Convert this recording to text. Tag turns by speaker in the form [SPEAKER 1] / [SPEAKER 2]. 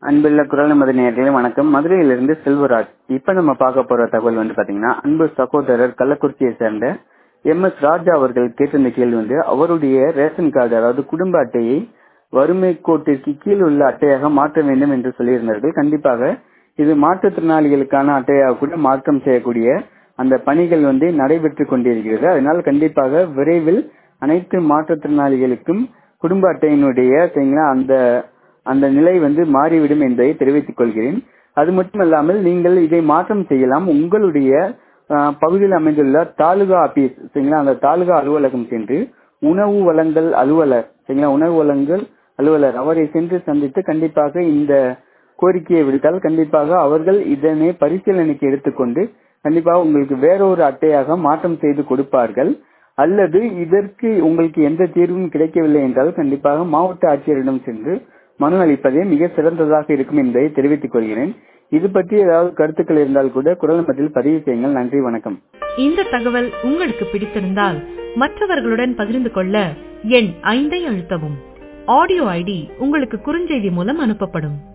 [SPEAKER 1] அன்புள்ள குரல் நமது நேர்களே வணக்கம் மதுரையிலிருந்து செல்வராஜ் இப்ப நம்ம பார்க்க போற தகவல் வந்து பாத்தீங்கன்னா அன்பு சகோதரர் கள்ளக்குறிச்சியை சேர்ந்த எம் எஸ் ராஜா அவர்கள் கேட்டிருந்த கேள்வி வந்து அவருடைய ரேஷன் கார்டு அதாவது குடும்ப அட்டையை வறுமை கோட்டிற்கு கீழ் உள்ள அட்டையாக மாற்ற வேண்டும் என்று சொல்லியிருந்தார்கள் கண்டிப்பாக இது மாற்றுத்திறனாளிகளுக்கான அட்டையாக கூட மாற்றம் செய்யக்கூடிய அந்த பணிகள் வந்து நடைபெற்றுக் கொண்டிருக்கிறது அதனால் கண்டிப்பாக விரைவில் அனைத்து மாற்றுத்திறனாளிகளுக்கும் குடும்ப அட்டையினுடைய சரிங்களா அந்த அந்த நிலை வந்து மாறிவிடும் என்பதை தெரிவித்துக் கொள்கிறேன் அது மட்டுமல்லாமல் நீங்கள் இதை மாற்றம் செய்யலாம் உங்களுடைய பகுதியில் அமைந்துள்ள தாலுகா ஆபீஸ் சரிங்களா அந்த தாலுகா அலுவலகம் சென்று உணவு வழங்கல் அலுவலர் சரிங்களா உணவு வழங்கல் அலுவலர் அவரை சென்று சந்தித்து கண்டிப்பாக இந்த கோரிக்கையை விடுத்தால் கண்டிப்பாக அவர்கள் இதனை பரிசீலனைக்கு எடுத்துக்கொண்டு கண்டிப்பாக உங்களுக்கு வேறொரு அட்டையாக மாற்றம் செய்து கொடுப்பார்கள் அல்லது இதற்கு உங்களுக்கு எந்த தீர்வும் கிடைக்கவில்லை என்றால் கண்டிப்பாக மாவட்ட ஆட்சியரிடம் சென்று மனு அளிப்பதே மிக சிறந்ததாக இருக்கும் என்பதை தெரிவித்துக் கொள்கிறேன் இது பற்றி ஏதாவது கருத்துக்கள் இருந்தால் கூட குரல் மத்தியில் பதிவு செய்யுங்கள் நன்றி வணக்கம்
[SPEAKER 2] இந்த தகவல் உங்களுக்கு பிடித்திருந்தால் மற்றவர்களுடன் பகிர்ந்து கொள்ள எண் ஐந்தை அழுத்தவும் ஆடியோ ஐடி உங்களுக்கு குறுஞ்செய்தி மூலம் அனுப்பப்படும்